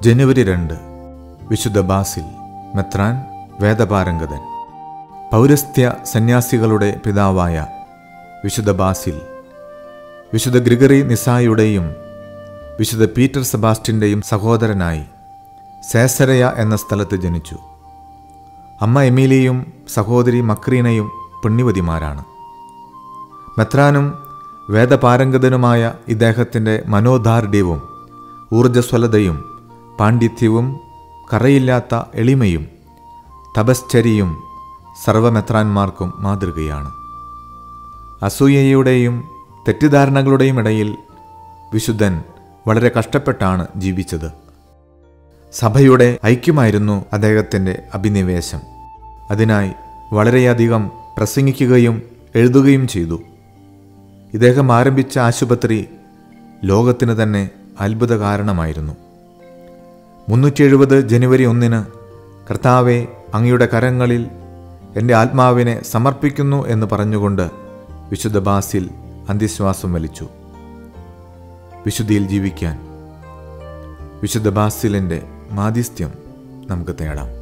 ജനുവരി രണ്ട് വിശുദ്ധ ബാസിൽ മെത്രാൻ വേദപാരംഗതൻ പൗരസ്ത്യ സന്യാസികളുടെ പിതാവായ വിശുദ്ധ ബാസിൽ വിശുദ്ധ ഗ്രിഗറി നിസായുടെയും വിശുദ്ധ പീറ്റർ സെബാസ്റ്റിൻ്റെയും സഹോദരനായി സേസരയ എന്ന സ്ഥലത്ത് ജനിച്ചു അമ്മ എമീലിയും സഹോദരി മക്രീനയും പുണ്യവതിമാരാണ് മെത്രാനും വേദപാരംഗതനുമായ ഇദ്ദേഹത്തിൻ്റെ മനോദാർഢ്യവും ഊർജ്ജസ്വലതയും പാണ്ഡിത്യവും കറയില്ലാത്ത എളിമയും തപശ്ചര്യയും സർവമെത്രാന്മാർക്കും മാതൃകയാണ് അസൂയയുടെയും തെറ്റിദ്ധാരണകളുടെയും ഇടയിൽ വിശുദ്ധൻ വളരെ കഷ്ടപ്പെട്ടാണ് ജീവിച്ചത് സഭയുടെ ഐക്യമായിരുന്നു അദ്ദേഹത്തിൻ്റെ അഭിനിവേശം അതിനായി വളരെയധികം പ്രസംഗിക്കുകയും എഴുതുകയും ചെയ്തു ഇദ്ദേഹം ആരംഭിച്ച ആശുപത്രി ലോകത്തിന് തന്നെ അത്ഭുത കാരണമായിരുന്നു മുന്നൂറ്റി എഴുപത് ജനുവരി ഒന്നിന് കർത്താവെ അങ്ങയുടെ കരങ്ങളിൽ എൻ്റെ ആത്മാവിനെ സമർപ്പിക്കുന്നു എന്ന് പറഞ്ഞുകൊണ്ട് വിശുദ്ധ ബാസിൽ അന്ത്യശ്വാസം വലിച്ചു വിശുദ്ധിയിൽ ജീവിക്കാൻ വിശുദ്ധ ബാസിലിൻ്റെ മാധ്യസ്ഥ്യം നമുക്ക് തേടാം